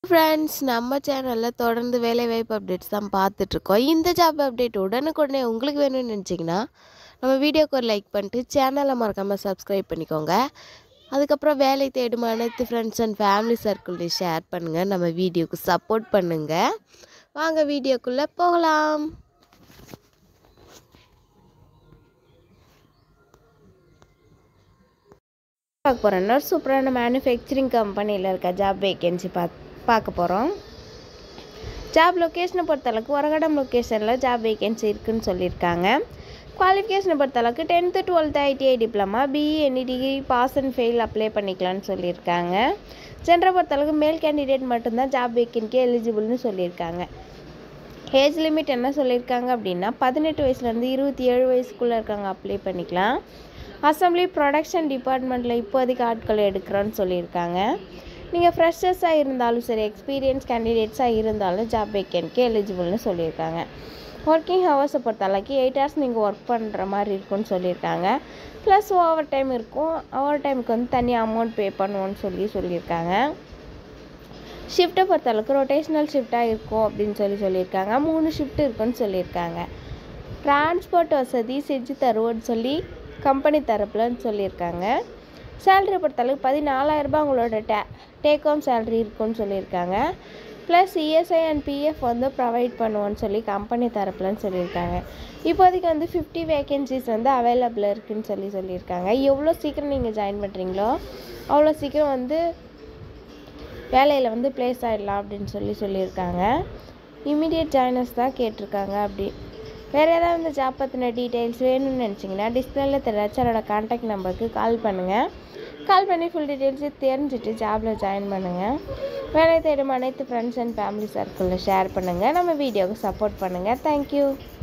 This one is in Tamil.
ஃப்ரெண்ட்ஸ் நம்ம சேனலில் தொடர்ந்து வேலைவாய்ப்பு அப்டேட்ஸ் தான் பார்த்துட்ருக்கோம் இந்த ஜாப் அப்டேட் உடனுக்குடனே உங்களுக்கு வேணும்னு நினச்சிங்கன்னா நம்ம வீடியோக்கு ஒரு லைக் பண்ணிட்டு சேனலை மறக்காமல் சப்ஸ்கிரைப் பண்ணிக்கோங்க அதுக்கப்புறம் வேலை தேடும் அனைத்து ஃப்ரெண்ட்ஸ் அண்ட் ஃபேமிலி சர்க்கிள்டையும் ஷேர் பண்ணுங்கள் நம்ம வீடியோக்கு சப்போர்ட் பண்ணுங்கள் வாங்க வீடியோக்குள்ளே போகலாம் பார்க்க போகிறோன்னா சூப்பரான மேனுஃபேக்சரிங் கம்பெனியில் இருக்க ஜாப் வேகன்சி பார்த்து பார்க்க போகிறோம் ஜாப் லொக்கேஷனை பொறுத்தளவுக்கு உரகடம் லொக்கேஷனில் ஜாப் வேகன்சி இருக்குன்னு சொல்லியிருக்காங்க குவாலிஃபிகேஷனை பொறுத்தளவுக்கு tenth twelfth ITI diploma BE any degree pass and fail apply பண்ணிக்கலாம்னு சொல்லியிருக்காங்க ஜென்டரை பொறுத்தளவுக்கு மேல் கேண்டிடேட் மட்டும்தான் ஜாப் வேக்கன்ட்க்கு எலிஜிபிள்னு சொல்லியிருக்காங்க ஏஜ் லிமிட் என்ன சொல்லியிருக்காங்க அப்படின்னா பதினெட்டு வயசுலேருந்து இருபத்தி ஏழு வயசுக்குள்ளே இருக்காங்க அப்ளை பண்ணிக்கலாம் அசம்பிளி ப்ரொடக்ஷன் டிபார்ட்மெண்ட்டில் இப்போதைக்கு ஆட்கள் எடுக்கிறோன்னு சொல்லியிருக்காங்க நீங்கள் ஃப்ரெஷர்ஸாக இருந்தாலும் சரி எக்ஸ்பீரியன்ஸ் கேண்டிடேட்ஸாக இருந்தாலும் ஜாப் வேக்கன்ட்க்கு எலிஜிபிள்னு சொல்லியிருக்காங்க ஒர்க்கிங் ஹவர்ஸை பொறுத்த அளவுக்கு எயிட் ஹவர்ஸ் நீங்கள் ஒர்க் பண்ணுற மாதிரி இருக்கும்னு சொல்லியிருக்காங்க ப்ளஸ் ஓவர் டைம் இருக்கும் ஓவர் டைமுக்கு வந்து தனி அமௌண்ட் பே பண்ணுவோன்னு சொல்லி சொல்லியிருக்காங்க ஷிஃப்ட்டை பொறுத்த அளவுக்கு ரொட்டேஷ்னல் ஷிஃப்ட்டாக இருக்கும் அப்படின்னு சொல்லி சொல்லியிருக்காங்க மூணு ஷிஃப்ட் இருக்குன்னு சொல்லியிருக்காங்க டிரான்ஸ்போர்ட் வசதி செஞ்சு தருவோன்னு சொல்லி கம்பெனி தரப்புலன்னு சொல்லியிருக்காங்க சேலரி பொறுத்தளவுக்கு பதினாலாயிரரூபா உங்களோட டே டேக் ஹோம் சேலரி இருக்குன்னு சொல்லியிருக்காங்க ப்ளஸ் இஎஸ்ஐ அண்ட் பிஎஃப் வந்து ப்ரொவைட் பண்ணுவோன்னு சொல்லி கம்பெனி தரப்புலன்னு சொல்லியிருக்காங்க இப்போதைக்கு வந்து ஃபிஃப்டி வேகன்சிஸ் வந்து அவைலபிள் இருக்குன்னு சொல்லி சொல்லியிருக்காங்க எவ்வளோ சீக்கிரம் நீங்கள் ஜாயின் பண்ணுறீங்களோ அவ்வளோ சீக்கிரம் வந்து வேலையில் வந்து ப்ளேஸ் ஆகிடலாம் அப்படின்னு சொல்லி சொல்லியிருக்காங்க இமீடியட் ஜாயினர்ஸ் தான் கேட்டிருக்காங்க அப்படி வேறு ஏதாவது இந்த ஜாப் பற்றின டீட்டெயில்ஸ் வேணும்னு நினச்சிங்கன்னா டிஸ்பிளேல தெரியாச்சும் என்னோட கான்டாக்ட் நம்பருக்கு கால் பண்ணுங்கள் கால் பண்ணி ஃபுல் டீட்டெயில்ஸு தெரிஞ்சுட்டு ஜாபில் ஜாயின் பண்ணுங்கள் வேலை தேடும் அனைத்து ஃப்ரெண்ட்ஸ் அண்ட் ஃபேமிலி சர்க்கிளில் ஷேர் பண்ணுங்கள் நம்ம வீடியோவுக்கு சப்போர்ட் பண்ணுங்கள் தேங்க்யூ